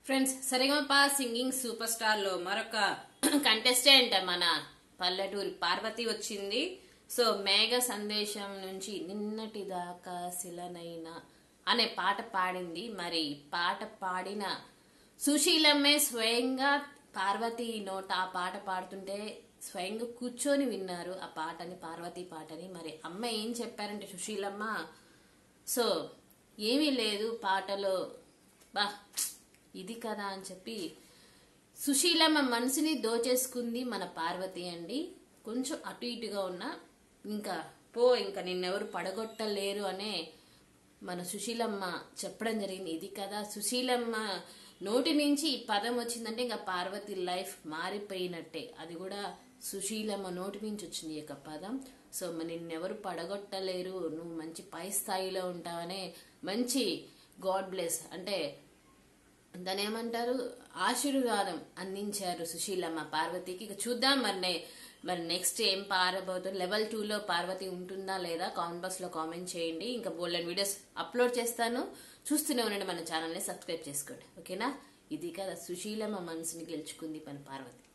friends Saregamapa singing super star లో మరొక contestant మన పల్లెటూరి పార్వతి వచ్చింది సో మేఘ సందేశం నుంచి నిన్నటి దాకా శిలనైన అనే పాట పాడింది మరి ఈ పాట పాడిన సుశీలమ్మే స్వయంగా పార్వతి నోట ఆ పాట పాడుతుంటే స్వయంగా కూర్చొని విన్నారు ఆ పాటని పార్వతి పాటని మరి అమ్మ ఏం చెప్పారంటే సుశీలమ్మ సో ఏమీ లేదు పాటలో బా ఇది కదా అని చెప్పి సుశీలమ్మ మనసుని దోచేసుకుంది మన పార్వతి అండి కొంచెం అటు ఇటుగా ఉన్నా ఇంకా పో ఇంకా నిన్నెవరు పడగొట్టలేరు అనే మన సుశీలమ్మ చెప్పడం జరిగింది ఇది కదా సుశీలమ్మ నోటి నుంచి ఈ పదం వచ్చిందంటే ఇంకా పార్వతి లైఫ్ మారిపోయినట్టే అది కూడా సుశీలమ్మ నోటి నుంచి వచ్చింది ఈ యొక్క పదం సో మరి నిన్నెవరు పడగొట్టలేరు నువ్వు మంచి పై స్థాయిలో ఉంటావనే మంచి గాడ్ బ్లెస్ అంటే దాని ఏమంటారు ఆశీర్వాదం అందించారు సుశీలమ్మ పార్వతికి ఇక చూద్దాం మరి నే- మరి నెక్స్ట్ ఏం పారబోతుంది లెవెల్ టూ లో పార్వతి ఉంటుందా లేదా కామెంట్ బాక్స్ లో కామెంట్ చేయండి ఇంకా బోల్డెన్ వీడియోస్ అప్లోడ్ చేస్తాను చూస్తూనే ఉండండి మన ఛానల్ని సబ్స్క్రైబ్ చేసుకోండి ఓకేనా ఇది కదా సుశీలమ్మ మనసుని గెలుచుకుంది మన పార్వతి